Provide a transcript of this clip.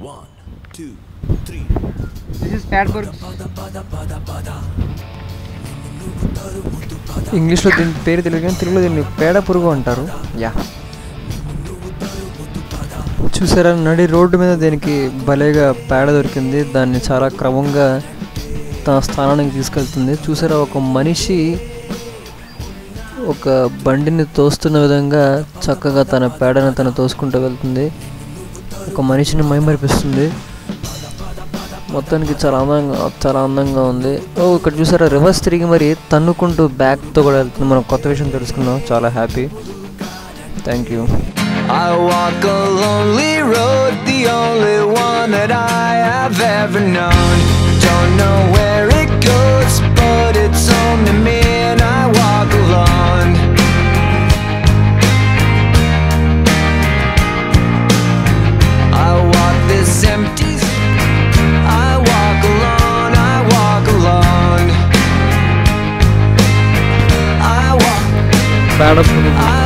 This is ప్యాడ్బర్గ్ ఇంగ్లీష్లో దీని పేరు తెలియదు కానీ తెలుగులో దీన్ని పేడ పురుగు అంటారు యా చూసారా నడి రోడ్డు మీద దీనికి భలేగా పేడ దొరికింది దాన్ని చాలా క్రమంగా తన స్థానానికి తీసుకెళ్తుంది చూసారా ఒక మనిషి ఒక బండిని తోస్తున్న విధంగా చక్కగా తన పేడను తను తోసుకుంటూ వెళ్తుంది ఒక మనిషిని మైమరిపిస్తుంది మొత్తానికి చాలా అందంగా చాలా అందంగా ఉంది ఓ ఇక్కడ చూసారా రివర్స్ తిరిగి మరి తన్నుకుంటూ బ్యాక్తో కూడా వెళ్తుంది మనం కొత్త విషయం తెలుసుకున్నాం చాలా happy thank you I walk a lonely road, the only one that I have ever known. Don't know where it goes, but it's home to me, and I walk alone. I walk this empty. I walk alone. I walk alone. I walk. పేడ పురుగు I